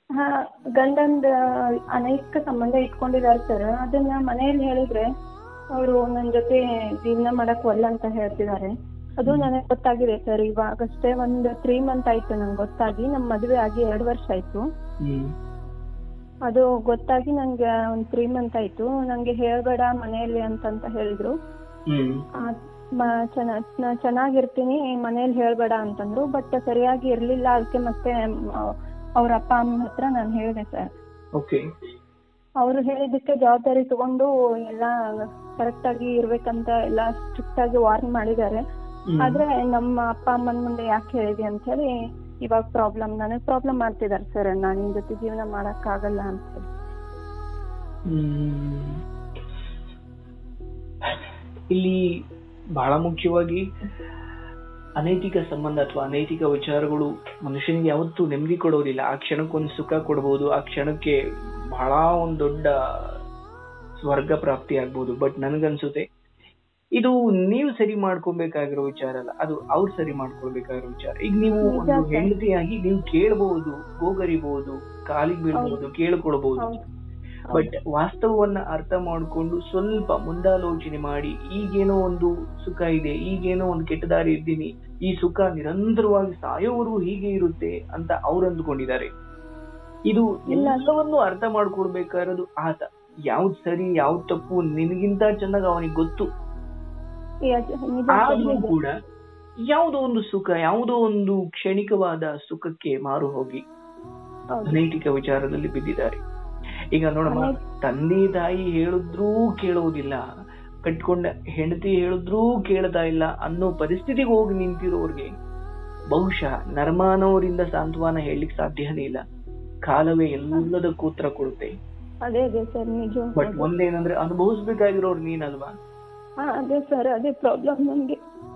ಹಾ ಗಂಡಂದ ಅನೈತಿಕ ಸಂಬಂಧ ಇಟ್ಕೊಂಡಿದ್ದಾರೆ ಸರ್ ಅದನ್ನ ಮನೆಯಲ್ಲಿ ಹೇಳಿದ್ರೆ ಅವರು ನನ್ನ ಜೊತೆ ಜೀವನ ಮಾಡಕ್ ಒಲ್ಲ ಅಂತ ಹೇಳ್ತಿದ್ದಾರೆ ಅದು ನನಗೆ ಗೊತ್ತಾಗಿದೆ ಸರ್ ಇವಾಗಷ್ಟೇ ಒಂದು ತ್ರೀ ಮಂತ್ ಆಯ್ತು ನಂಗೆ ಗೊತ್ತಾಗಿ ನಮ್ಮ ಮದುವೆ ಆಗಿ ಎರಡು ವರ್ಷ ಆಯ್ತು ಹ್ಮ್ ಅದು ಗೊತ್ತಾಗಿ ನಂಗೆ ಒಂದು ತ್ರೀ ಮಂತ್ ಆಯ್ತು ನಂಗೆ ಹೇಳ್ಬೇಡ ಮನೆಯಲ್ಲಿ ಅಂತಂತ ಹೇಳಿದ್ರು ಹ್ಮ್ ಆ, ಮ- ಚೆನ್ನ- ನಾ ಚೆನ್ನಾಗಿರ್ತೀನಿ ಮನೇಲಿ ಹೇಳ್ಬೇಡ ಅಂತಂದ್ರು ಬಟ್ ಸರಿಯಾಗಿ ಇರ್ಲಿಲ್ಲ ಅದಕ್ಕೆ ಮತ್ತೆ ಅವ್ರ ಅಪ್ಪ ಅಮ್ಮನ ಹತ್ರ ನಾನು ಹೇಳಿದೆ ಸರ್ ಓಕೆ ಅವರು ಹೇಳಿದ್ದಕ್ಕೆ ಜವಾಬ್ದಾರಿ ತಗೊಂಡು ಎಲ್ಲ ಕರೆಕ್ಟ್ ಆಗಿ ಇರ್ಬೇಕಂತ ಎಲ್ಲ ಸ್ಟ್ರಿಕ್ಟ್ ಆಗಿ ವಾರ್ನ್ ಮಾಡಿದ್ದಾರೆ ಆದ್ರೆ ನಮ್ಮ ಅಪ್ಪ ಅಮ್ಮನ ಮುಂದೆ ಯಾಕೆ ಹೇಳಿದೆ ಅಂತ ಹೇಳಿ ಇವಾಗ ಪ್ರಾಬ್ಲಮ್ ನನಗೆ ಪ್ರಾಬ್ಲಮ್ ಮಾಡ್ತಿದ್ದಾರೆ ಸರ್ ನಾನು ನಿಮ್ ಜೊತೆ ಜೀವನ ಮಾಡಕ್ ಆಗಲ್ಲ ಅಂತ ಹೇಳಿ ಹ್ಮ್. ಇಲ್ಲಿ ಬಹಳ ಮುಖ್ಯವಾಗಿ ಅನೈತಿಕ ಸಂಬಂಧ ಅಥವಾ ಅನೈತಿಕ ವಿಚಾರಗಳು ಮನುಷ್ಯನಿಗೆ ಯಾವತ್ತೂ ನೆಮ್ಮದಿ ಕೊಡೋದಿಲ್ಲ ಆ ಕ್ಷಣಕ್ಕೊಂದು ಸುಖ ಕೊಡಬಹುದು ಆ ಕ್ಷಣಕ್ಕೆ ಬಹಳ ಒಂದ್ ದೊಡ್ಡ ಸ್ವರ್ಗ ಪ್ರಾಪ್ತಿ ಆಗ್ಬೋದು ಬಟ್ ನನಗನ್ಸುತ್ತೆ ಇದು ನೀವು ಸರಿ ಮಾಡ್ಕೊಬೇಕಾಗಿರೋ ವಿಚಾರ ಅಲ್ಲ ಅದು ಅವ್ರು ಸರಿ ಮಾಡ್ಕೊಳ್ಬೇಕಾಗಿರೋ ವಿಚಾರ ಈಗ ನೀವು ನಿಜ ಒಂದು ಸರ್. ಹೆಂಡತಿಯಾಗಿ ನೀವು ಕೇಳಬಹುದು ಗೋಗರಿಬಹುದು ಕಾಲಿಗೆ ಬೀಳ್ಬಹುದು ಕೇಳ್ಕೊಳ್ಬಹುದು ಹೌದು ಬಟ್ ವಾಸ್ತವವನ್ನ ಅರ್ಥ ಮಾಡಿಕೊಂಡು ಸ್ವಲ್ಪ ಮುಂದಾಲೋಚನೆ ಮಾಡಿ ಈಗೇನೋ ಒಂದು ಸುಖ ಇದೆ ಈಗೇನೋ ಒಂದು ಕೆಟ್ಟ ದಾರಿ ಇದ್ದೀನಿ ಈ ಸುಖ ನಿರಂತರವಾಗಿ ಸಾಯೋವರೆಗೂ ಹೀಗೆ ಇರುತ್ತೆ ಅಂತ ಅವ್ರು ಅಂದ್ಕೊಂಡಿದ್ದಾರೆ ಇದು ಇಲ್ಲ. ಎಲ್ಲವನ್ನೂ ಅರ್ಥ ಮಾಡ್ಕೊಳ್ಬೇಕಾಗಿರೋದು ಆತ ಯಾವ್ದು ಸರಿ ಯಾವ್ದು ತಪ್ಪು ನಿನಗಿಂತ ಚೆನ್ನಾಗಿ ಅವನಿಗೆ ಗೊತ್ತು ಈ ಅದ್- ನಿಜ ಆದ್ರೂ ಸರ್, ಕೂಡ ಯಾವುದೋ ಒಂದು ಸುಖ ಯಾವುದೋ ಒಂದು ಕ್ಷಣಿಕವಾದ ಸುಖಕ್ಕೆ ಮಾರು ಹೋಗಿ ಹೌದು. ಅನೈತಿಕ ವಿಚಾರದಲ್ಲಿ ಬಿದ್ದಿದ್ದಾರೆ ಈಗ ನೋಡಮ್ಮ ಅನೈತ್- ತಂದೆ ತಾಯಿ ಹೇಳಿದ್ರೂ ಕೇಳುವುದಿಲ್ಲ ಕಟ್ಕೊಂಡ ಹೆಂಡತಿ ಹೇಳಿದ್ರೂ ಕೇಳ್ತಾ ಇಲ್ಲ ಅನ್ನೋ ಪರಿಸ್ಥಿತಿಗೆ ಹೋಗಿ ನಿಂತಿರೋರ್ಗೆ ಬಹುಶಃ ನರ್ಮಾನವರಿಂದ ಸಾಂತ್ವನ ಹೇಳಲಿಕ್ಕೆ ಸಾಧ್ಯನೇ ಇಲ್ಲ ಕಾಲವೇ ಎಲ್ಲದಕ್ಕೂ ಉತ್ತರ ಕೊಡುತ್ತೆ ಅದೇ ಅದೇ ಸರ್ ನಿಜ ಬಟ್ ಒಂದೇನಂದ್ರೆ ಅನುಭವಿಸ್ಬೇಕಾಗಿರೋರು ನೀನಲ್ವಾ ಹಾ ಅದೇ ಸರ್ ಅದೇ ಪ್ರಾಬ್ಲಮ್ ನನ್ಗೆ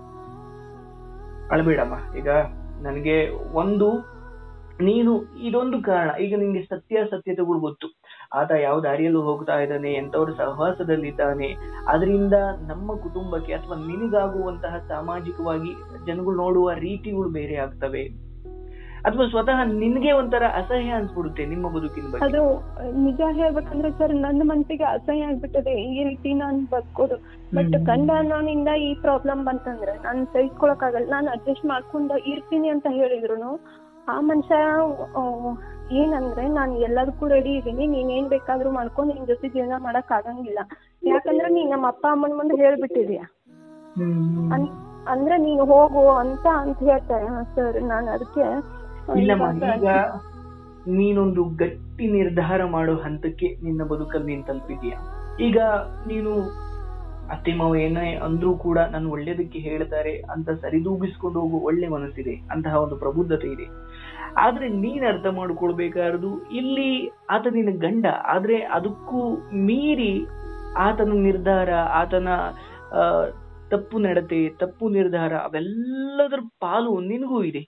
ಅಳಬೇಡಮ್ಮ ಈಗ ನನಗೆ ಒಂದು ನೀನು ಇದೊಂದು ಕಾರಣ ಈಗ ನಿನ್ಗೆ ಸತ್ಯಾಸತ್ಯತೆಗಳು ಗೊತ್ತು ಆತ ಯಾವ ದಾರಿಯಲ್ಲೂ ಹೋಗ್ತಾ ಇದ್ದಾನೆ ಎಂತವ್ರ ಸಹವಾಸದಲ್ಲಿದ್ದಾನೆ ಅದರಿಂದ ನಮ್ಮ ಕುಟುಂಬಕ್ಕೆ ಅಥವಾ ನಿನಗಾಗುವಂತಹ ಸಾಮಾಜಿಕವಾಗಿ ಜನಗಳು ನೋಡುವ ರೀತಿಗಳು ಬೇರೆ ಆಗ್ತವೆ ಅಥವಾ ಸ್ವತಃ ನಿನ್ಗೆ ಒಂಥರ ಅಸಹ್ಯ ಅನ್ಸ್ಬಿಡುತ್ತೆ ನಿಮ್ಮ ಬದುಕಿನ ಬಗ್ಗೆ ಅದು ನಿಜ ಹೇಳ್ಬೇಕಂದ್ರೆ ಸರ್ ನನ್ನ ಮನಸ್ಸಿಗೆ ಅಸಹ್ಯ ಆಗ್ಬಿಟ್ಟದೆ ಈ ರೀತಿ ನಾನು ಬದುಕೋದು ಬಟ್ ಹ್ಮ್. ಗಂಡ ಅನ್ನೋನಿಂದ ಈ ಪ್ರಾಬ್ಲಮ್ ಬಂತಂದ್ರೆ ನಾನು ಸಹಿಸ್ಕೊಳಕ್ಕಾಗಲ್ಲ ನಾನು ಅಡ್ಜಸ್ಟ್ ಮಾಡ್ಕೊಂಡು ಇರ್ತೀನಿ ಅಂತ ಹೇಳಿದ್ರು ಆ ಮನುಷ್ಯ ಆ, ಏನಂದ್ರೆ ನಾನು ಎಲ್ಲದಕ್ಕೂ ರೆಡಿ ಇದೀನಿ ನೀನ್ ಏನ್ ಬೇಕಾದ್ರೂ ಮಾಡ್ಕೊಂಡು ನಿನ್ ಜೊತೆ ಜೀವನ ಮಾಡಕ್ ಆಗಂಗಿಲ್ಲ ಯಾಕಂದ್ರೆ ನೀನ್ ನಮ್ಮ ಅಪ್ಪ ಅಮ್ಮನ ಮುಂದೆ ಹೇಳ್ಬಿಟ್ಟಿದ್ಯಾ ಹ್ಮ್. ಅನ್- ಅಂದ್ರೆ ನೀನು ಹೋಗು ಅಂತ ಅಂತ ಹೇಳ್ತಾರೆ ಸರ್ ನಾನು ಅದಕ್ಕೆ ಇಲ್ಲಮ್ಮ ಈಗ ನೀನೊಂದು ಗಟ್ಟಿ ನಿರ್ಧಾರ ಮಾಡೋ ಹಂತಕ್ಕೆ ನಿನ್ನ ಬದುಕಲ್ಲಿ ನೀನ್ ತಲುಪಿದೀಯ ಈಗ ನೀನು ಅತ್ತೆ ಮಾವ ಏನೇ ಅಂದ್ರೂ ಕೂಡ ನಾನು ಒಳ್ಳೇದಕ್ಕೆ ಹೇಳ್ತಾರೆ ಅಂತ ಸರಿದೂಗಿಸ್ಕೊಂಡು ಹೋಗೋ ಒಳ್ಳೆ ಮನಸ್ಸಿದೆ ಅಂತಹ ಒಂದು ಪ್ರಬುದ್ಧತೆ ಇದೆ ಆದ್ರೆ ನೀನ್ ಅರ್ಥ ಮಾಡ್ಕೊಳ್ಬೇಕಾದ್ದು ಇಲ್ಲಿ ಆತ ನಿನ್ನ ಗಂಡ ಆದ್ರೆ ಅದಕ್ಕೂ ಮೀರಿ ಆತನ ನಿರ್ಧಾರ ಆತನ ಆ, ತಪ್ಪು ನಡತೆ ತಪ್ಪು ನಿರ್ಧಾರ ಅವೆಲ್ಲದರ ಪಾಲು ನಿನಗೂ ಇದೆ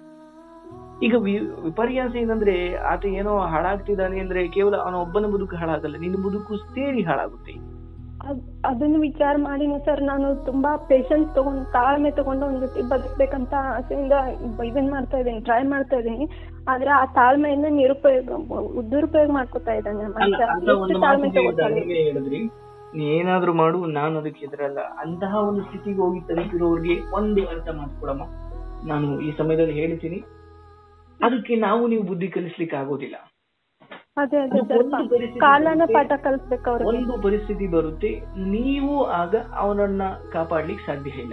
ಈಗ ವಿ- ವಿಪರ್ಯಾಸ ಏನಂದ್ರೆ ಆತ ಏನೋ ಹಾಳಾಗ್ತಿದ್ದಾನೆ ಅಂದ್ರೆ ಕೇವಲ ಅವನ ಒಬ್ಬನ ಬದುಕು ಹಾಳಾಗಲ್ಲ ನಿನ್ನ ಬದುಕು ಸೇರಿ ಹಾಳಾಗುತ್ತೆ ಅದ್- ಅದನ್ನ ವಿಚಾರ ಮಾಡಿನೇ ಸರ್ ನಾನು ತುಂಬಾ ಪೇಶನ್ಸ್ ತಗೊಂಡು ತಾಳ್ಮೆ ತಗೊಂಡು ಒಂದ್ ಜೊತೆ ಬದುಕ್ಬೇಕಂತ ಆಸೆಯಿಂದ ಇದನ್ ಮಾಡ್ತಾ ಇದ್ದೀನಿ ಟ್ರೈ ಮಾಡ್ತಾ ಇದ್ದೀನಿ ಆದ್ರೆ ಆ ತಾಳ್ಮೆಯನ್ನ ನಿರುಪಯೋಗ ದುರುಪಯೋಗ ಮಾಡ್ಕೊತಾ ಇದ್ದಾನೆ ಅಲ್ಲ ಮನುಷ್ಯ ಅಂತ ಒಂದು ಎಷ್ಟು ತಾಳ್ಮೆ ಮಾತಿಗೆ ತಗೋತಾನೆ ನೀವೇ ಹೇಳಿದ್ರಿ ನೀ ಏನಾದ್ರೂ ಮಾಡು ನಾನು ಅದಕ್ಕೆ ಎದುರಲ್ಲ ಅಂತಹ ಒಂದು ಸ್ಥಿತಿಗೆ ಹೋಗಿ ತಲುಪಿರೋರಿಗೆ ಒಂದು ಅರ್ಥ ಮಾಡ್ಕೊಡಮ್ಮ ನಾನು ಈ ಸಮಯದಲ್ಲಿ ಹೇಳ್ತೀನಿ ಅದಕ್ಕೆ ನಾವು ನೀವು ಬುದ್ಧಿ ಕಲಿಸ್ಲಿಕ್ಕೆ ಆಗೋದಿಲ್ಲ ಅದೇ ಅದೇ ಅದು ಸರ್ ಒಂದು ಪರಿಸ್ಥಿತಿ ಕಾಲನ ಬರುತ್ತೆ. ಪಾಠ ಕಲಿಸ್ಬೇಕು ಅವ್ರಿಗೆ ಒಂದು ಪರಿಸ್ಥಿತಿ ಬರುತ್ತೆ ನೀವು ಆಗ ಅವನನ್ನ ಕಾಪಾಡ್ಲಿಕ್ಕೆ ಸಾಧ್ಯ ಇಲ್ಲ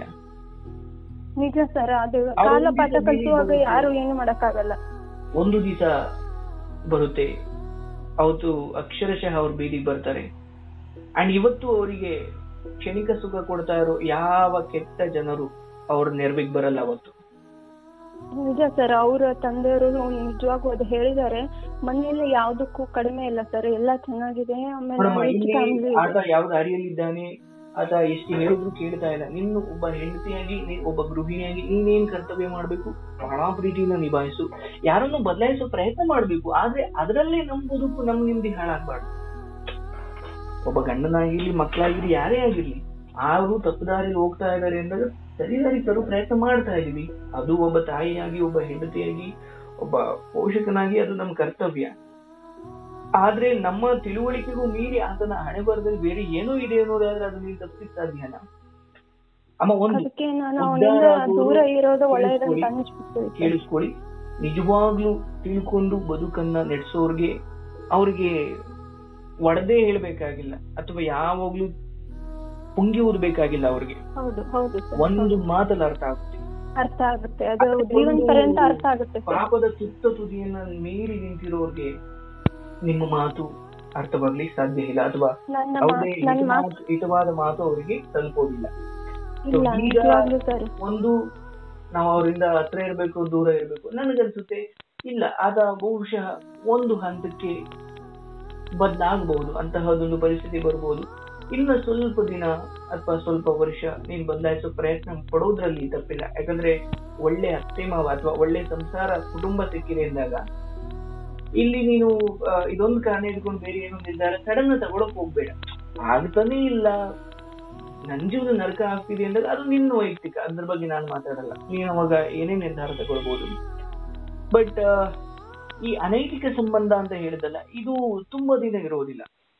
ನಿಜ ಸರ್ ಅದು ಅವ್ರು ಕಾಲ ಒಂದ್ ಪಾಠ ದಿವ್ಸ ಕಲಿಸುವಾಗ ಬೀದಿಗೆ ಯಾರು ಏನು ಮಾಡಕ್ಕಾಗಲ್ಲ ಒಂದು ದಿವಸ ಬರುತ್ತೆ ಅವತ್ತು ಅಕ್ಷರಶಃ ಅವ್ರು ಬೀದಿಗೆ ಬರ್ತಾರೆ ಅಂಡ್ ಇವತ್ತು ಅವರಿಗೆ ಕ್ಷಣಿಕ ಸುಖ ಕೊಡ್ತಾ ಇರೋ ಯಾವ ಕೆಟ್ಟ ಜನರು ಅವ್ರ ನೆರವಿಗೆ ಬರಲ್ಲ ಅವತ್ತು ನಿಜ ಸರ್ ಅವ್ರ ತಂದೆಯವರು ನಿಜವಾಗೂ ಅದು ಹೇಳಿದ್ದಾರೆ ಮನೆಯಲ್ಲಿ ಯಾವ್ದಕ್ಕೂ ಕಡಿಮೆ ಇಲ್ಲ ಸರ್ ಎಲ್ಲ ಚೆನ್ನಾಗಿದೆ ಆಮೇಲೆ ನೋಡಮ್ಮ, rich ಇಲ್ಲಿ family ಇದೆ. ಆತ ಯಾವ ದಾರಿಯಲ್ಲಿದ್ದಾನೆ ಆತ ಎಷ್ಟು ಹೇಳಿದ್ರು ಕೇಳ್ತಾ ಇಲ್ಲ ನಿನ್ನ ಒಬ್ಬ ಹೆಂಡತಿಯಾಗಿ ನೀ ಒಬ್ಬ ಗೃಹಿಣಿಯಾಗಿ ನೀನೇನ್ ಕರ್ತವ್ಯ ಮಾಡ್ಬೇಕು ಬಹಳ ಪ್ರೀತಿಯಿಂದ ನಿಭಾಯಿಸು ಯಾರನ್ನು ಬದಲಾಯಿಸೋ ಪ್ರಯತ್ನ ಮಾಡ್ಬೇಕು ಆದ್ರೆ ಅದರಲ್ಲೇ ನಮ್ ಬದುಕು ನಮ್ ನಿಮ್ದಿ ಹಾಳಾಗ್ಬಾರ್ದು ಒಬ್ಬ ಗಂಡನಾಗಿರ್ಲಿ ಮಕ್ಕಳಾಗಿರ್ಲಿ ಯಾರೇ ಆಗಿರ್ಲಿ ಅವರು ತಪ್ಪು ದಾರಿಯಲ್ಲಿ ಹೋಗ್ತಾ ಇದ್ದಾರೆ ಅಂದ್ರೆ ಸರಿ ದಾರಿ ತರೋ ಪ್ರಯತ್ನ ಮಾಡ್ತಾ ಇದೀವಿ ಅದು ಒಬ್ಬ ತಾಯಿಯಾಗಿ ಒಬ್ಬ ಹೆಂಡತಿಯಾಗಿ ಒಬ್ಬ ಪೋಷಕನಾಗಿ ಅದು ನಮ್ಮ ಕರ್ತವ್ಯ ಆದ್ರೆ ನಮ್ಮ ತಿಳುವಳಿಕೆಗೂ ಮೀರಿ ಆತನ ಹಣೆ ಬರದಲ್ಲಿ ಬೇರೆ ಏನೋ ಇದೆ ಅನ್ನೋದಾದ್ರೆ ಅದು ನೀನು ತಪ್ಪಿಸ್ ಸಾಧ್ಯನಾ ಅಮ್ಮ ಒಂದು ಅದಕ್ಕೆ ನಾನು ಉದ್ಧಾರ ಅವನಿಂದ ಆಗೋದು ದೂರ ಇರೋದು ಒಳ್ಳೆಯದಂತ ಕೇಳಿಸ್ಕೊಳ್ಳಿ. ಅನಿಸ್ಬಿಟ್ಟು ಸರ್. ಕೇಳಿಸ್ಕೊಳ್ಳಿ ನಿಜವಾಗ್ಲೂ ತಿಳ್ಕೊಂಡು ಬದುಕನ್ನ ನಡೆಸೋರ್ಗೆ ಅವ್ರಿಗೆ ಒಡೆದೇ ಹೇಳ್ಬೇಕಾಗಿಲ್ಲ ಅಥವಾ ಯಾವಾಗ್ಲೂ ಪುಂಗಿ ಊದ್ಬೇಕಾಗಿಲ್ಲ ಅವ್ರಿಗೆ ಹೌದು ಹೌದು ಸರ್ ಒಂದು ಮಾತಲ್ಲಿ ಅರ್ಥ ಆಗುತ್ತೆ ಅರ್ಥ ಆಗುತ್ತೆ ಅದು ಅದು ಜೀವನ ಒಂದು ಪರ್ಯಂತ ಅರ್ಥ ಆಗುತ್ತೆ ಸರ್ ಪಾಪದ ಸುತ್ತ ತುದಿಯನ್ನ ಮೀರಿ ನಿಂತಿರೋರ್ಗೆ ನಿಮ್ಮ ಮಾತು ಅರ್ಥ ಬರ್ಲಿಕ್ಕೆ ಸಾಧ್ಯ ಇಲ್ಲ ಅಥವಾ ನನ್ನ ಯಾವುದೇ ಮಾತ್- ನನ್ನ ಮಾತು ಹಿತವಾದ- ಹಿತವಾದ ಮಾತು ಅವರಿಗೆ ತಲುಪೋದಿಲ್ಲ ಇಲ್ಲ ಈಗ ನಿಜವಾಗ್ಲೂ ಸರ್ ಒಂದು ನಾವು ಅವರಿಂದ ಹತ್ರ ಇರಬೇಕು ದೂರ ಇರಬೇಕು ನನಗನ್ಸುತ್ತೆ ಇಲ್ಲ ಆತ ಬಹುಶಃ ಒಂದು ಹಂತಕ್ಕೆ ಬದಲಾಗಬಹುದು ಅಂತಹದೊಂದು ಪರಿಸ್ಥಿತಿ ಬರ್ಬೋದು ಇನ್ನು ಸ್ವಲ್ಪ ದಿನ ಅಥವಾ ಸ್ವಲ್ಪ ವರ್ಷ ನೀನ್ ಬದಲಾಯಿಸೋ ಪ್ರಯತ್ನ ಪಡೋದ್ರಲ್ಲಿ ತಪ್ಪಿಲ್ಲ ಯಾಕಂದ್ರೆ ಒಳ್ಳೆ ಅತ್ತೆ ಮಾವ ಅಥವಾ ಒಳ್ಳೆ ಸಂಸಾರ ಕುಟುಂಬ ಸಿಕ್ಕಿದೆ ಅಂದಾಗ ಇಲ್ಲಿ ನೀನು ಆ, ಇದೊಂದು ಕಾರಣ ಇಟ್ಕೊಂಡು ಬೇರೆ ಏನೋ ನಿರ್ಧಾರ ಸಡನ್ ತಗೊಳಕ್ ಹೋಗ್ಬೇಡ ಆಗ್ತಾನೆ ಇಲ್ಲ ನನ್ ಜೀವನ ನರಕ ಆಗ್ತಿದೆ ಅಂದಾಗ ಅದು ನಿನ್ನ ವೈಯಕ್ತಿಕ ಅದ್ರ ಬಗ್ಗೆ ನಾನು ಮಾತಾಡಲ್ಲ ನೀನು ಅವಾಗ ಏನೇ ನಿರ್ಧಾರ ತಗೊಳ್ಬಹುದು ಬಟ್ ಈ ಅನೈತಿಕ ಸಂಬಂಧ ಅಂತ ಹೇಳಿದಲ್ಲ ಇದು ತುಂಬಾ ದಿನ ಇರೋದಿಲ್ಲ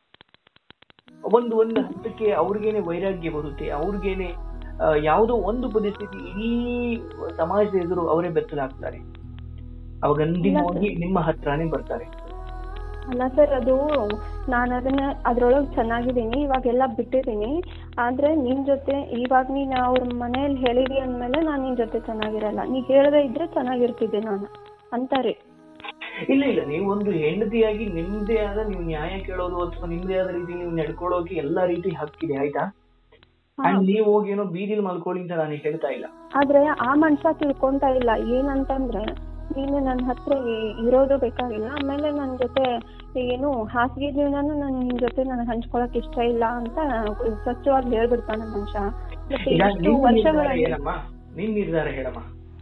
ಒಂದು ಒಂದು ಹಂತಕ್ಕೆ ಅವ್ರಿಗೇನೆ ವೈರಾಗ್ಯ ಬರುತ್ತೆ ಅವ್ರಿಗೇನೆ ಆ, ಯಾವುದೋ ಒಂದು ಪರಿಸ್ಥಿತಿ ಇಡೀ ಸಮಾಜದ ಎದುರು ಅವರೇ ಬೆತ್ತಲಾಗ್ತಾರೆ ಅವಾಗ ಅಂತಿಮವಾಗಿ ನಿಮ್ಮ ಹತ್ರನೇ ಬರ್ತಾರೆ ಅಲ್ಲ ಸರ್ ಅದು ನಾನು ಅದನ್ನ ಅದ್ರೊಳಗೆ ಚೆನ್ನಾಗಿದ್ದೀನಿ ಇವಾಗೆಲ್ಲ ಬಿಟ್ಟಿದ್ದೀನಿ ಆದ್ರೆ ನಿನ್ ಜೊತೆ ಇವಾಗ ನೀನು ಅವ್ರ ಮನೇಲಿ ಹೇಳಿದಿ ಅಂದ್ಮೇಲೆ ನಾನು ನಿನ್ ಜೊತೆ ಚೆನ್ನಾಗಿರಲ್ಲ ನೀ ಹೇಳದೇ ಇದ್ರೆ ಚೆನ್ನಾಗಿರ್ತಿದ್ದೆ ನಾನು ಅಂತಾರೆ ಇಲ್ಲ ಇಲ್ಲ ನೀವು ಒಂದು ಹೆಂಡತಿಯಾಗಿ ನಿಮ್ದೇ ಆದ ನೀವು ನ್ಯಾಯ ಕೇಳೋದು ಅಥವಾ ನಿಮ್ದೇ ಆದ ರೀತಿ ನೀವು ನಡ್ಕೊಳ್ಳೋಕೆ ಎಲ್ಲಾ ರೀತಿ ಹಕ್ಕಿದೆ ಆಯ್ತಾ ಹಾ. ಅಂಡ್ ನೀವು ಹೋಗಿ ಏನೋ ಬೀದಿಲ್ ಮಲ್ಕೊಳ್ಳಿ ಅಂತ ನಾನು ಹೇಳ್ತಾ ಇಲ್ಲ ಆದ್ರೆ ಆ ಮನುಷ್ಯ ತಿಳ್ಕೊಂತ ಇಲ್ಲ ಏನಂತಂದ್ರೆ ನೀನು ನನ್ನ ಹತ್ರ ಇ- ಇರೋದು ಬೇಕಾಗಿಲ್ಲ ಆಮೇಲೆ ನನ್ನ ಜೊತೆ ಏನು ಹಾಸಿಗೆ ಜೀವನನು ನನ್ ನಿನ್ ಜೊತೆ ನನಗೆ ಹಂಚ್ಕೊಳಕ್ ಇಷ್ಟ ಇಲ್ಲ ಅಂತ ಸ್ವಚ್ಛವಾಗಿ ಹೇಳ್ಬಿಡ್ತಾನ ಮನುಷ್ಯ ಮತ್ತೆ ಈಗ ಇಷ್ಟು ನಿನ್ ನಿರ್ಧಾರ ವರ್ಷಗಳಲ್ಲಿ ಹೇಳಮ್ಮ ನಿನ್ ನಿರ್ಧಾರ ಹೇಳಮ್ಮ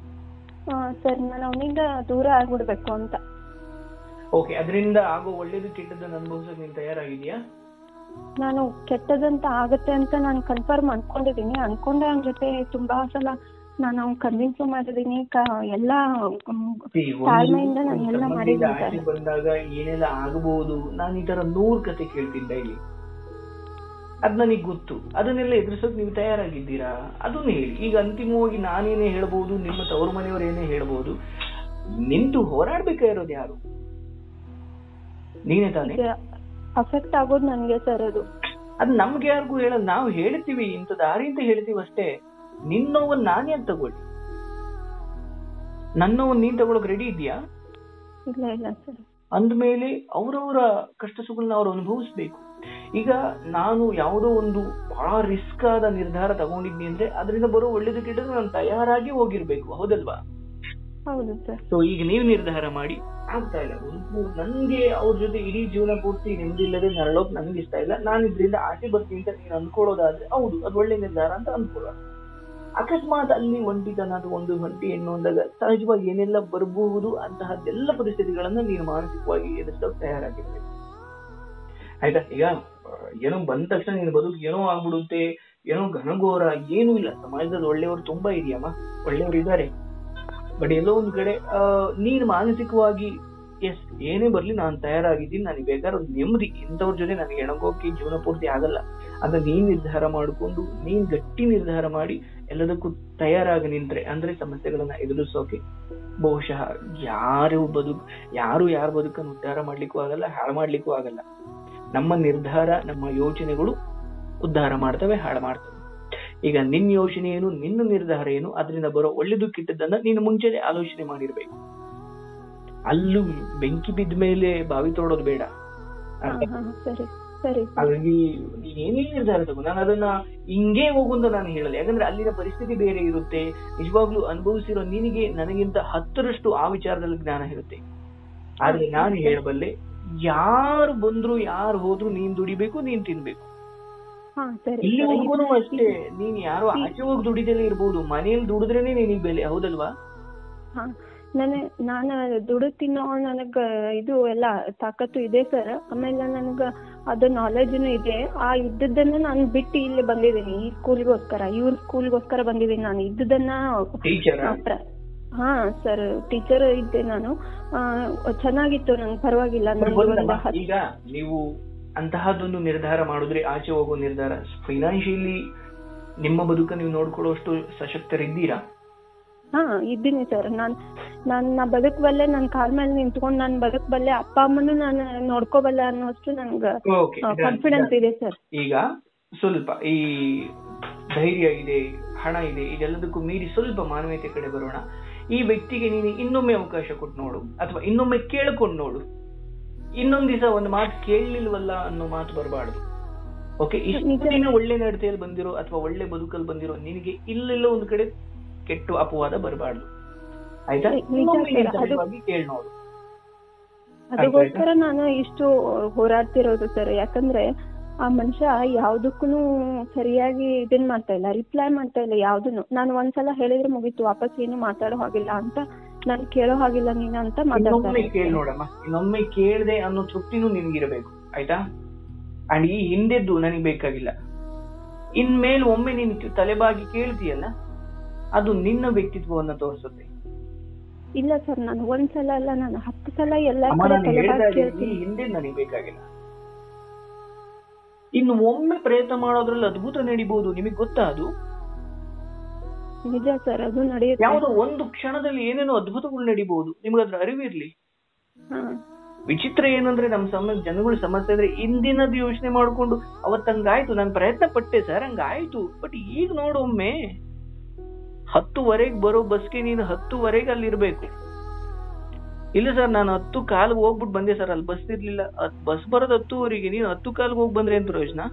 ಸರ್ ನಾನು ಅವನಿಂದ ದೂರ ಆಗ್ಬಿಡ್ಬೇಕು ಅಂತ ಓಕೆ ಅದರಿಂದ ಆಗೋ ಒಳ್ಳೇದು ಕೆಟ್ಟದ್ದನ್ನು ಅನುಭವಿಸೋಕೆ ನೀನ್ ತಯಾರಾಗಿದ್ಯಾ ನಾನು ಕೆಟ್ಟದಂತ ಆಗತ್ತೆ ಅಂತ ನಾನು ಕನ್ಫರ್ಮ್ ಅನ್ಕೊಂಡಿದೀನಿ ಅನ್ಕೊಂಡೆ ಅವನ ಜೊತೆ ತುಂಬಾ ಸಲ ನಾನು ಅವ್ನ್ ಕನ್ವಿನ್ಸ್ ಮಾಡಿದೀನಿ ಕ ಎಲ್ಲ ಮ್, See, ಒಂದು ತಾಳ್ಮೆಯಿಂದ ನಾನು ಒಂದು ಎಲ್ಲ ಸಂಬಂಧದಿಂದ ಮಾಡಿದ್ದೀನಿ ಆಚೆ ಸರ್ ಬಂದಾಗ ಏನೆಲ್ಲ ಆಗಬಹುದು ನಾನು ಈ ತರ ನೂರ್ ಕತೆ ಕೇಳ್ತಿದ್ದೆ ಇಲ್ಲಿ ಅದ್ ನನಗ್ ಗೊತ್ತು ಅದನ್ನೆಲ್ಲ ಎದುರಿಸೋಕ್ ನೀವು ತಯಾರಾಗಿದ್ದೀರಾ ಅದನ್ನ ಹೇಳಿ ಈಗ ಅಂತಿಮವಾಗಿ ನಾನೇನೇ ಹೇಳ್ಬಹುದು ನಿಮ್ಮ ತವರು ಮನೆಯವರು ಏನೇ ಹೇಳ್ಬಹುದು ನಿಂತು ಹೋರಾಡ್ಬೇಕಾಗಿರೋದು ಯಾರು ನೀನೇ ತಾನೇ ಅಫೆಕ್ಟ್ ಆಗೋದು ನನಗೆ ಸರ್ ಅದು ಅದು ನಮ್ಗೆ ಯಾರಿಗೂ ಹೇಳಲ್ಲ ನಾವು ಹೇಳ್ತೀವಿ ಇಂಥ ದಾರಿ ಅಂತ ಹೇಳ್ತೀವಿ ಅಷ್ಟೇ ನಿನ್ನೋವನ್ ನಾನ್ ಯಾಕೆ ತಗೊಳ್ಳಿ ನನ್ನವನ್ ನೀನ್ ತಗೊಳಕ್ ರೆಡಿ ಇದೆಯಾ ಇಲ್ಲ ಇಲ್ಲ ಸರ್ ಅಂದ್ಮೇಲೆ ಅವರವರ ಕಷ್ಟ ಸುಖಗಳನ್ನ ಅವ್ರು ಅನುಭವಿಸ್ಬೇಕು ಈಗ ನಾನು ಯಾವುದೋ ಒಂದು ಬಹಳ ರಿಸ್ಕ್ ಆದ ನಿರ್ಧಾರ ತಗೊಂಡಿದ್ನಿ ಅಂದ್ರೆ ಅದರಿಂದ ಬರೋ ಒಳ್ಳೇದು ಕೆಟ್ಟದ್ದು ನಾನು ತಯಾರಾಗಿ ಹೋಗಿರ್ಬೇಕು ಹೌದಲ್ವಾ ಹೌದು ಸರ್ ಸೊ ಈಗ ನೀವು ನಿರ್ಧಾರ ಮಾಡಿ ಆಗ್ತಾ ಇಲ್ಲ ಒಂದು ನನ್ಗೆ ಅವ್ರ ಜೊತೆ ಇಡೀ ಜೀವನ ಪೂರ್ತಿ ನೆಮ್ಮದಿಲ್ಲದೆ ನರಳೋಕ್ ನನ್ಗೆ ಇಷ್ಟ ಇಲ್ಲ ನಾನು ಇದ್ರಿಂದ ಆಚೆ ಬರ್ತೀನಿ ಅಂತ ನೀನು ಅನ್ಕೊಳ್ಳೋದಾದ್ರೆ ಹೌದು ಅದು ಒಳ್ಳೆ ನಿರ್ಧಾರ ಅಂತ ಅನ್ಕೊಳ್ಳೋಣ ಅಕಸ್ಮಾತ್ ಅಲ್ಲಿ ಒಂಟಿತನ ಅಥವಾ ಒಂದು ಒಂಟಿ ಹೆಣ್ಣು ಅಂದಾಗ ಸಹಜವಾಗಿ ಏನೆಲ್ಲ ಬರಬಹುದು ಅಂತಹದ್ದೆಲ್ಲ ಪರಿಸ್ಥಿತಿಗಳನ್ನ ನೀನು ಮಾನಸಿಕವಾಗಿ ಎದುರಿಸೋಕೆ ತಯಾರಾಗಿರ್ಬೇಕು ಆಯ್ತಾ ಈಗ ಆ, ಏನೋ ಬಂದ ತಕ್ಷಣ ನೀನು ಬದುಕು ಏನೋ ಆಗ್ಬಿಡುತ್ತೆ ಏನೋ ಘನಘೋರ ಏನೂ ಇಲ್ಲ ಸಮಾಜದಲ್ಲಿ ಒಳ್ಳೆಯವರು ತುಂಬಾ ಇದೆಯಮ್ಮ ಒಳ್ಳೆಯವರು ಇದ್ದಾರೆ ಬಟ್ ಎಲ್ಲೋ ಒಂದ್ ಕಡೆ ಆ, ನೀನ್ ಮಾನಸಿಕವಾಗಿ ಎಸ್ ಏನೇ ಬರ್ಲಿ ನಾನು ತಯಾರಾಗಿದ್ದೀನಿ ನನಗೆ ಬೇಕಾದ್ರೆ ಒಂದು ನೆಮ್ಮದಿ ಇಂಥವ್ರ ಜೊತೆ ನನಗೆ ಎಣಗೋಕೆ ಜೀವನ ಪೂರ್ತಿ ಆಗಲ್ಲ ಅಂತ ನೀನ್ ನಿರ್ಧಾರ ಮಾಡಿಕೊಂಡು ನೀನ್ ಗಟ್ಟಿ ನಿರ್ಧಾರ ಮಾಡಿ ಎಲ್ಲದಕ್ಕೂ ತಯಾರಾಗಿ ನಿಂತ್ರೆ ಅಂದ್ರೆ ಸಮಸ್ಯೆಗಳನ್ನ ಎದುರಿಸೋಕೆ ಬಹುಶಃ ಯಾರು ಬದುಕು ಯಾರು ಯಾರ ಬದುಕನ್ನು ಉದ್ಧಾರ ಮಾಡ್ಲಿಕ್ಕೂ ಆಗಲ್ಲ ಹಾಳು ಮಾಡ್ಲಿಕ್ಕೂ ಆಗಲ್ಲ ನಮ್ಮ ನಿರ್ಧಾರ ನಮ್ಮ ಯೋಚನೆಗಳು ಉದ್ಧಾರ ಮಾಡ್ತವೆ ಹಾಳು ಮಾಡ್ತವೆ ಈಗ ನಿನ್ನ ಯೋಚನೆ ಏನು ನಿನ್ನ ನಿರ್ಧಾರ ಏನು ಅದರಿಂದ ಬರೋ ಒಳ್ಳೇದು ಕೆಟ್ಟದ್ದನ್ನ ನೀನು ಮುಂಚೆನೆ ಆಲೋಚನೆ ಮಾಡಿರ್ಬೇಕು ಅಲ್ಲೂ ಬೆಂಕಿ ಬಿದ್ದ ಮೇಲೆ ಬಾವಿ ತೋಡೋದು ಬೇಡ ಹಾ ಹಾ ಸರಿ ಸರಿ ಸರ್ ಹಾಗಾಗಿ ನೀನ್ ಏನೇ ನಿರ್ಧಾರ ತಗೋ ನಾನು ಅದನ್ನ ಹಿಂಗೇ ಹೋಗು ಅಂತ ನಾನು ಹೇಳಲ್ಲ ಯಾಕಂದ್ರೆ ಅಲ್ಲಿನ ಪರಿಸ್ಥಿತಿ ಬೇರೆ ಇರುತ್ತೆ ನಿಜವಾಗ್ಲೂ ಅನುಭವಿಸಿರೋ ನಿನಗೆ ನನಗಿಂತ ಹತ್ತರಷ್ಟು ಆ ವಿಚಾರದಲ್ಲಿ ಜ್ಞಾನ ಇರುತ್ತೆ ಆದ್ರೆ ನಾನು ಹೇಳಬಲ್ಲೆ ಯಾರು ಬಂದ್ರು ಯಾರು ಹೋದ್ರು ನೀನ್ ದುಡಿಬೇಕು ನೀನ್ ತಿನ್ಬೇಕು ಹಾ ಸರಿ ಸರ್ ಇಲ್ಲಿವರೆಗೂ ಅಷ್ಟೇ ನೀನ್ ಯಾರೋ ಆಚೆ ಹೋಗಿ ದುಡಿದಲ್ಲೇ ಇರ್ಬೋದು ಮನೇಲಿ ದುಡಿದ್ರೇನೆ ನಿನಗೆ ಬೆಲೆ ಹೌದಲ್ವಾ ಹಾ ನಾನು ನಾನು ದುಡ್ಡು ತಿನ್ನೋ ನನಗ ಇದು ಎಲ್ಲ ತಾಕತ್ತು ಇದೆ ಸರ್ ಆಮೇಲೆ ನನಗ ಅದು ನಾಲೆಜ್ನು ಇದೆ ಆ ಇದ್ದದ್ದನ್ನ ನಾನು ಬಿಟ್ಟು ಇಲ್ಲಿ ಬಂದಿದ್ದೀನಿ ಈ ಸ್ಕೂಲ್ಗೋಸ್ಕರ ಇವ್ರ ಸ್ಕೂಲ್ಗೋಸ್ಕರ ಬಂದಿದ್ದೀನಿ ನಾನು ಇದ್ದದನ್ನ ಟೀಚರ್ ಆ, ಪ್ರ- ಹಾ ಸರ್ ಟೀಚರ್ ಇದ್ದೆ ನಾನು ಆ, ಚೆನ್ನಾಗಿತ್ತು ನಂಗೆ ಪರವಾಗಿಲ್ಲ ನನಗೆ ಒಂದು ಗೊತ್ತಮ್ಮ, ಹತ್ತು ಈಗ ನೀವು ಅಂತಹದ್ದೊಂದು ನಿರ್ಧಾರ ಮಾಡಿದ್ರೆ ಆಚೆ ಹೋಗೋ ನಿರ್ಧಾರ ಫೈನಾನ್ಷಿಯಲಿ ನಿಮ್ಮ ಬದುಕ ನೀವು ನೋಡ್ಕೊಳ್ಳೋಷ್ಟು ಸಶಕ್ತರಿದ್ದೀರಾ ಹಾ ಇದ್ದೀನಿ ಸರ್ ನಾನು ನನ್ನ ಬದುಕಬಲ್ಲೆ ನನ್ನ ಕಾಲ ಮೇಲೆ ನಿಂತ್ಕೊಂಡು ನಾನು ಬದುಕಬಲ್ಲೆ ಅಪ್ಪ ಅಮ್ಮನೂ ನಾನು ನೋಡ್ಕೋಬಲ್ಲೆ ಅನ್ನೋಷ್ಟು ನಂಗೆ ಓಕೆ ಕಾನ್ಫಿಡೆನ್ಸ್ ಇದೆ ಸರ್ ಈಗ ಸ್ವಲ್ಪ ಈ ಧೈರ್ಯ ಇದೆ ಹಣ ಇದೆ ಇದೆಲ್ಲದಕ್ಕೂ ಮೀರಿ ಸ್ವಲ್ಪ ಮಾನವೀಯತೆ ಕಡೆ ಬರೋಣ ಈ ವ್ಯಕ್ತಿಗೆ ನೀನು ಇನ್ನೊಮ್ಮೆ ಅವಕಾಶ ಕೊಟ್ಟು ನೋಡು ಅಥವಾ ಇನ್ನೊಮ್ಮೆ ಕೇಳ್ಕೊಂಡು ನೋಡು ಇನ್ನೊಂದ್ ದಿವಸ ಒಂದು ಮಾತು ಕೇಳಲಿಲ್ವಲ್ಲ ಅನ್ನೋ ಮಾತು ಬರಬಾರ್ದು ಓಕೆ ಇಷ್ಟು ನಿಜ. ದಿನ ಒಳ್ಳೆ ನಡತೆಯಲ್ಲಿ ಬಂದಿರೋ ಅಥವಾ ಒಳ್ಳೆ ಬದುಕಲ್ಲಿ ಬಂದಿರೋ ನಿನಗೆ ಇಲ್ಲೆಲ್ಲೋ ಒಂದ್ ಕಡೆ ಕೆಟ್ಟ ಅಪವಾದ ಬರಬಾರ್ದು ಆಯ್ತಾ ನಿಜ ಇನ್ನೊಮ್ಮೆ ನೀನು ಸರ್, ಅದು- ಸರಿಯಾಗಿ ಕೇಳಿ ನೋಡು ಅದಕ್ಕೋಸ್ಕರ ನಾನು ಇಷ್ಟು ಹೋರಾಡ್ತಿರೋದು ಸರ್ ಯಾಕಂದ್ರೆ ಆ ಮನುಷ್ಯ ಯಾವ್ದಕ್ಕೂ ಸರಿಯಾಗಿ ಇದನ್ ಮಾಡ್ತಾ ಇಲ್ಲ ರಿಪ್ಲೈ ಮಾಡ್ತಾ ಇಲ್ಲ ಯಾವ್ದನ್ನು ನಾನು ಒಂದ್ಸಲ ಹೇಳಿದ್ರೆ ಮುಗೀತು ವಾಪಸ್ ಏನು ಮಾತಾಡೋ ಹಾಗಿಲ್ಲ ಅಂತ ನಾನು ಕೇಳೋ ಹಾಗಿಲ್ಲ ನೀನು ಅಂತ ಇನ್ನೊಮ್ಮೆ ಮಾತಾಡ್ತಾರೆ ಕೇಳಿ ನೋಡಮ್ಮ ಇನ್ನೊಮ್ಮೆ ಕೇಳ್ದೆ ಅನ್ನೋ ತೃಪ್ತಿನೂ ನಿನ್ಗಿರಬೇಕು ಆಯ್ತಾ ಅಂಡ್ ಈ ಹಿಂದೆದ್ದು ನನಗೆ ಬೇಕಾಗಿಲ್ಲ ಇನ್ಮೇಲೆ ಒಮ್ಮೆ ನೀನು ತಲೆಬಾಗಿ ಕೇಳ್ತೀಯಲ್ಲ ಅದು ನಿನ್ನ ವ್ಯಕ್ತಿತ್ವವನ್ನ ತೋರಿಸುತ್ತೆ ಇಲ್ಲ ಸರ್ ನಾನು ಒಂದ್ಸಲ ಅಲ್ಲ ನಾನು ಹತ್ತು ಸಲ ಎಲ್ಲ ಅಮ್ಮ ಕಡೆ ನಾನು ಹೇಳ್ತಾ ತಲೆಬಾಗಿ ಇದ್ದೀನಿ, ಈ ಕೇಳ್ತೀನಿ ಹಿಂದೆ ನನಗೆ ಬೇಕಾಗಿಲ್ಲ ಇನ್ನು ಒಮ್ಮೆ ಪ್ರಯತ್ನ ಮಾಡೋದ್ರಲ್ಲಿ ಅದ್ಭುತ ನಡಿಬಹುದು ನಿಮಗೆ ಗೊತ್ತಾ ಅದು ನಿಜ ಸರ್ ಅದು ನಡೆಯುತ್ತೆ ಯಾವುದೋ ಒಂದು ಕ್ಷಣದಲ್ಲಿ ಏನೇನೋ ಅದ್ಭುತಗಳು ನಡಿಬಹುದು ನಿಮ್ಗೆ ಅದ್ರ ಅರಿವಿರ್ಲಿ ಹಾ ವಿಚಿತ್ರ ಏನಂದ್ರೆ ನಮ್ಮ ಸಮ ಜನಗಳ ಸಮಸ್ಯೆ ಅಂದ್ರೆ ಇಂದಿನದು ಯೋಚನೆ ಮಾಡ್ಕೊಂಡು ಅವತ್ತು ಹಂಗಾಯ್ತು ನಾನು ಪ್ರಯತ್ನ ಪಟ್ಟೆ ಸರ್ ಹಂಗಾಯ್ತು ಬಟ್ ಈಗ ನೋಡು ಒಮ್ಮೆ ಹತ್ತುವರೆಗೆ ಬರೋ ಬಸ್ಗೆ ನೀನು ಹತ್ತುವರೆಗೆ ಅಲ್ಲಿ ಇರ್ಬೇಕು ಇಲ್ಲ ಸರ್ ನಾನು ಹತ್ತು ಕಾಲ್ಗೆ ಹೋಗ್ಬಿಟ್ಟು ಬಂದೆ ಸರ್ ಅಲ್ಲಿ ಬಸ್ ಇರ್ಲಿಲ್ಲ ಬಸ್ ಬರೋದು ಹತ್ತುವರೆಗೆ ನೀನು ಹತ್ತು ಕಾಲ್ಗೆ ಹೋಗಿ ಬಂದ್ರೆ ಏನ್ ಪ್ರಯೋಜನ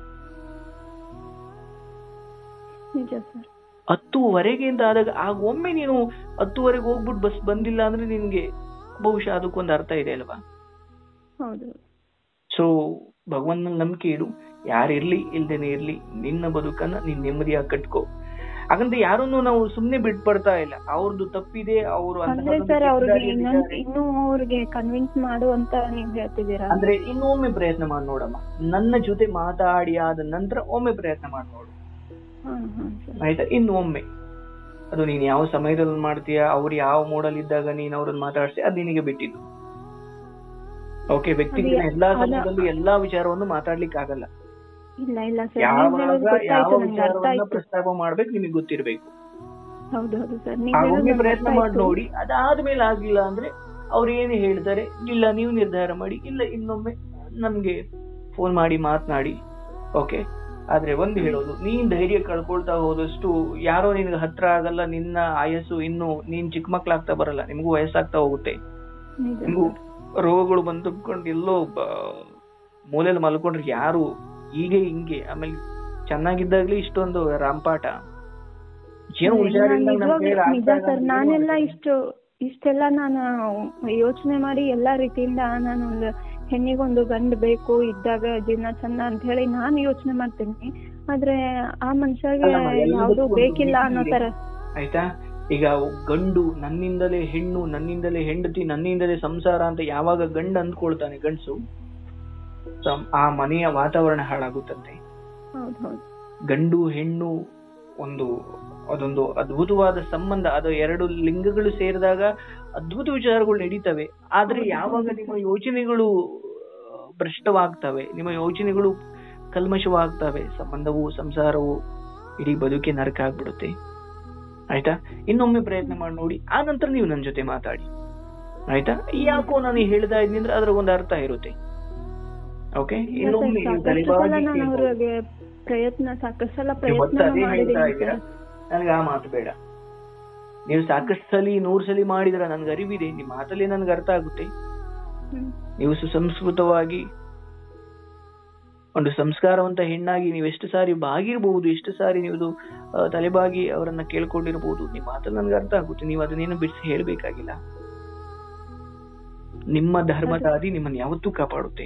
ನಿಜ ಸರ್ ಹತ್ತುವರೆಗೆ ಅಂತ ಆದಾಗ ಆಗ ಒಮ್ಮೆ ನೀನು ಹತ್ತುವರೆಗೆ ಹೋಗ್ಬಿಟ್ಟು ಬಸ್ ಬಂದಿಲ್ಲ ಅಂದ್ರೆ ನಿನ್ಗೆ ಬಹುಶಃ ಅದಕ್ಕೊಂದು ಅರ್ಥ ಇದೆ ಅಲ್ವಾ ಹೌದು ಸೊ ಭಗವಂತನ ನಂಬಿಕೆ ಇಡು ಯಾರಿರ್ಲಿ ಇಲ್ದೇನೆ ಇರ್ಲಿ ನಿನ್ನ ಬದುಕನ್ನ ನೀನ್ ನೆಮ್ಮದಿಯಾಗಿ ಕಟ್ಕೋ ಹಾಗಂತ ಯಾರನ್ನು ನಾವು ಸುಮ್ನೆ ಬಿಟ್ಪಡ್ತಾ ಇಲ್ಲ ಅವ್ರದ್ದು ತಪ್ಪಿದೆ ಅವರು ಅಂದ್ರೆ ಸರ್ ಅವ್ರಿಗೆ ಇನ್ನೊಂದ್ ಇನ್ನೂ ಅವ್ರಿಗೆ ಕನ್ವಿನ್ಸ್ ಮಾಡು ಅಂತ ನೀವ್ ಹೇಳ್ತಿದ್ದೀರಾ ಅಂದ್ರೆ ಇನ್ನೊಮ್ಮೆ ಪ್ರಯತ್ನ ಮಾಡಿ ನೋಡಮ್ಮ ನನ್ನ ಜೊತೆ ಮಾತಾಡಿ ಆದ ನಂತರ ಒಮ್ಮೆ ಪ್ರಯತ್ನ ಮಾಡಿ ನೋಡು ಹಾ ಹಾ ಸರ್ ಆಯ್ತಾ ಇನ್ನು ಒಮ್ಮೆ ಅದು ನೀನ್ ಯಾವ ಸಮಯದಲ್ಲಿ ಮಾಡ್ತೀಯ ಅವ್ರು ಯಾವ ಮೂಡಲ್ ಇದ್ದಾಗ ನೀನ್ ಅವ್ರನ್ನ ಮಾತಾಡ್ಸಿ ಅದು ನಿನಗೆ ಬಿಟ್ಟಿದ್ದು ಓಕೆ ವ್ಯಕ್ತಿಗಳ ಅದು ಯಾ- ಎಲ್ಲಾ ಅದ- ಸಮಯದಲ್ಲಿ ಎಲ್ಲಾ ವಿಚಾರವನ್ನು ಮಾತಾಡ್ಲಿಕ್ಕೆ ಆಗಲ್ಲ ಇಲ್ಲ ಇಲ್ಲ ಸರ್ ನೀವ್ ಯಾವಾಗ ಹೇಳೋದು ಯಾವ ಗೊತ್ತಾಯ್ತು ನಂಗೆ ಅರ್ಥ ವಿಚಾರವನ್ನ ಆಯ್ತು ಪ್ರಸ್ತಾಪ ಮಾಡ್ಬೇಕು ನಿಮಗೆ ಗೊತ್ತಿರ್ಬೇಕು ಹೌದು ಹೌದು ಸರ್ ನೀವ್ ಆ ಹೇಳೋದು ಒಮ್ಮೆ ನಂಗೆ ಪ್ರಯತ್ನ ಅರ್ಥ ಮಾಡಿ ಆಯ್ತು. ನೋಡಿ ಅದಾದ್ಮೇಲೆ ಆಗಿಲ್ಲ ಅಂದ್ರೆ ಅವ್ರು ಏನು ಹೇಳ್ತಾರೆ ಇಲ್ಲ ನೀವು ನಿರ್ಧಾರ ಮಾಡಿ ಇಲ್ಲ ಇನ್ನೊಮ್ಮೆ ನಮ್ಗೆ ಫೋನ್ ಮಾಡಿ ಮಾತನಾಡಿ ಓಕೆ ಆದ್ರೆ ಒಂದು ಹೇಳೋದು ನೀನ್ ಧೈರ್ಯ ಕಳ್ಕೊಳ್ತಾ ಹೋದಷ್ಟು ಯಾರೋ ನಿನ್ಗೆ ಹತ್ರ ಆಗಲ್ಲ ನಿನ್ನ ಆಯಸ್ಸು ಇನ್ನು ನೀನ್ ಚಿಕ್ಕ ಮಕ್ಳಾಗ್ತಾ ಬರಲ್ಲ ನಿಮಗೂ ವಯಸ್ಸಾಗ್ತಾ ಹೋಗುತ್ತೆ ನಿಜ ನಿಮಗೂ ಸರ್. ರೋಗಗಳು ಬಂದು ತುಂಬ್ಕೊಂಡು ಎಲ್ಲೋ ಬ- ಮೂಲೆಯಲ್ಲಿ ಮಲ್ಕೊಂಡ್ರೆ ಯಾರು ಹೀಗೆ ಹಿಂಗೆ ಆಮೇಲೆ ಚೆನ್ನಾಗಿದ್ದಾಗ್ಲಿ ಇಷ್ಟೊಂದು ರಾಂಪಾಟ ಏನೋ ಇಲ್ಲ, ಹುಷಾರಿಲ್ಲ ನಮ್ ನಿಜವಾಗ್ಲೂ- ಕೈಯಲ್ಲಿ ಆಗ್ತಾ ನಿಜ ಇಲ್ಲ ಸರ್ ಅಂದ್ರೆ ಏನು ನಾನೆಲ್ಲ ಮಾಡೋದು? ಇಷ್ಟು ಇಷ್ಟೆಲ್ಲ ನಾನು ಯೋಚನೆ ಮಾಡಿ ಎಲ್ಲಾ ರೀತಿಯಿಂದ ನಾನು ಒಂದು ಹೆಣ್ಣಿಗೊಂದು ಗಂಡು ಬೇಕು ಇದ್ದಾಗ ಜೀವನ ಚಂದ ಅಂತ ಹೇಳಿ ನಾನು ಯೋಚನೆ ಮಾಡ್ತೀನಿ ಆದ್ರೆ ಆ ಮನುಷ್ಯಗೆ ಅಲ್ಲಮ್ಮ, ಎಲ್ಲದಕ್ಕೂ ಯಾವ್ದು ಒಂದು ಬೇಕಿಲ್ಲ ಮಿತಿ ಅನ್ನೋ ಇದೆ. ತರ ಆಯ್ತಾ ಈಗ ಗಂಡು ನನ್ನಿಂದಲೇ ಹೆಣ್ಣು ನನ್ನಿಂದಲೇ ಹೆಂಡತಿ ನನ್ನಿಂದಲೇ ಸಂಸಾರ ಅಂತ ಯಾವಾಗ ಗಂಡು ಅಂದ್ಕೊಳ್ತಾನೆ ಗಂಡಸು ಆ ಮನೆಯ ವಾತಾವರಣ ಹಾಳಾಗುತ್ತಂತೆ ಹೌದು ಹೌದು ಗಂಡು ಹೆಣ್ಣು ಒಂದು ಅದೊಂದು ಅದ್ಭುತವಾದ ಸಂಬಂಧ ಅದು ಎರಡು ಲಿಂಗಗಳು ಸೇರಿದಾಗ ಅದ್ಭುತ ವಿಚಾರಗಳು ನಡೀತವೆ ಆದ್ರೆ ಯಾವಾಗ ನಿಮ್ಮ ಯೋಚನೆಗಳು ಆ, ಭ್ರಷ್ಟವಾಗ್ತವೆ ನಿಮ್ಮ ಯೋಚನೆಗಳು ಕಲ್ಮಶವಾಗ್ತವೆ ಸಂಬಂಧವು ಸಂಸಾರವು ಇಡೀ ಬದುಕೆ ನರಕ ಆಗ್ಬಿಡುತ್ತೆ ಆಯ್ತಾ ಇನ್ನೊಮ್ಮೆ ಪ್ರಯತ್ನ ಮಾಡಿ ನೋಡಿ ಆ ನಂತರ ನೀವು ನನ್ನ ಜೊತೆ ಮಾತಾಡಿ ಆಯ್ತಾ ಯಾಕೋ ನಾನು ಹೇಳ್ತಾ ಇದ್ದೀನಿ ಅಂದ್ರೆ ಅದ್ರ ಒಂದು ಅರ್ಥ ಇರುತ್ತೆ ಓಕೆ ಇಲ್ಲ ಇನ್ನೊಮ್ಮೆ ಸರ್, ನೀವು ಸಾಕಷ್ಟು ಸಲ ತಲೆಬಾಗಿ ನಾನು ಕೇಳ್ಬೋದು. ಅವ್ರಿಗೆ ಪ್ರಯತ್ನ ಸಾಕಷ್ಟು ಸಲ ನೀವು ಮತ್ತೆ ಪ್ರಯತ್ನ ಅದೇ ಹೇಳ್ತಾ ಮಾಡಿದ್ದೀನಿ ಇದ್ದೀರಾ ಸರ್. ನನಗೆ ಆ ಮಾತು ಬೇಡ ನೀವು ಸಾಕಷ್ಟು ಸಲಿ ನೂರು ಸಲಿ ಮಾಡಿದ್ರ ನನ್ಗೆ ಅರಿವಿದೆ ನಿಮ್ಮ ಮಾತಲ್ಲಿ ನನ್ಗೆ ಅರ್ಥ ಆಗುತ್ತೆ ಹ್ಮ್. ನೀವು ಸುಸಂಸ್ಕೃತವಾಗಿ ಒಂದು ಸಂಸ್ಕಾರವಂತ ಹೆಣ್ಣಾಗಿ ನೀವು ಎಷ್ಟು ಸಾರಿ ಬಾಗಿರ್ಬಹುದು ಎಷ್ಟು ಸಾರಿ ನೀವು ಆ, ತಲೆಬಾಗಿ ಅವರನ್ನ ಕೇಳ್ಕೊಂಡಿರ್ಬಹುದು ನಿಮ್ಮ ಮಾತಲ್ಲಿ ನನ್ಗೆ ಅರ್ಥ ಆಗುತ್ತೆ ನೀವು ಅದನ್ನೇನು ಬಿಡಿಸಿ ಹೇಳ್ಬೇಕಾಗಿಲ್ಲ ನಿಮ್ಮ ಧರ್ಮದಾದಿ ನಿಮ್ಮನ್ನ ಯಾವತ್ತೂ ಕಾಪಾಡುತ್ತೆ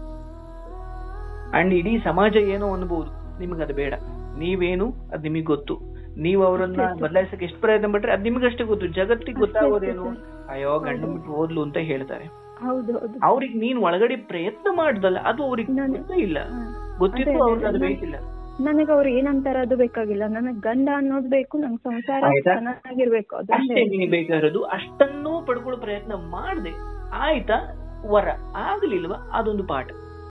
ಅಂಡ್ ಇಡೀ ಸಮಾಜ ಏನೋ ಅನ್ಬಹುದು ನಿಮಗೆ ಅದು ಬೇಡ ನೀವೇನು ಅದ್ ನಿಮಗೆ ಗೊತ್ತು ನೀವು ಅವರನ್ನ ಅಷ್ಟೇ, ಅಷ್ಟೇ. ಬದಲಾಯಿಸಕ್ಕೆ ಎಷ್ಟು ಪ್ರಯತ್ನ ಪಟ್ರೆ ಅದ್ ನಿಮಗಷ್ಟೇ ಗೊತ್ತು ಜಗತ್ತಿಗೆ ಅಷ್ಟೇ, ಗೊತ್ತಾಗೋದೇನು ಅಷ್ಟೇ, ಅಯ್ಯೋ ಗಂಡ ಬಿಟ್ಟು ಹೋದ್ಲು ಅಂತ ಹೇಳ್ತಾರೆ ಹೌದು ಹೌದು ಅವ್ರಿಗೆ ನೀನ್ ಒಳಗಡೆ ಪ್ರಯತ್ನ ಮಾಡ್ದಲ್ಲ ಅದು ಅವ್ರಿಗೆ ನಾನು- ಗೊತ್ತೇ ಇಲ್ಲ ಹಾ. ಗೊತ್ತಿತ್ತು ಅದೇ, ಅವ್ರಿಗೆ ಅದು ಅದೇ, ಬೇಕಿಲ್ಲ ನನಗೆ ಅವ್ರು ಏನಂತಾರ ಅದು ಬೇಕಾಗಿಲ್ಲ ನನಗ್ ಗಂಡ ಅನ್ನೋದು ಬೇಕು ನಂಗ್ ಸಂಸಾರ ಆಯ್ತಾ? ಚೆನ್ನಾಗಿರ್ಬೇಕು ಅಷ್ಟೇ ಅದೊಂದೇ ನಿನಗೆ ಬೇಕಾಗಿರೋದು ಅಷ್ಟನ್ನೂ ಪಡ್ಕೊಳ್ಳೋ ಪ್ರಯತ್ನ ಮಾಡ್ದೆ ಆಯ್ತಾ ವರ ಆಗ್ಲಿಲ್ವಾ ಅದೊಂದು ಪಾಠ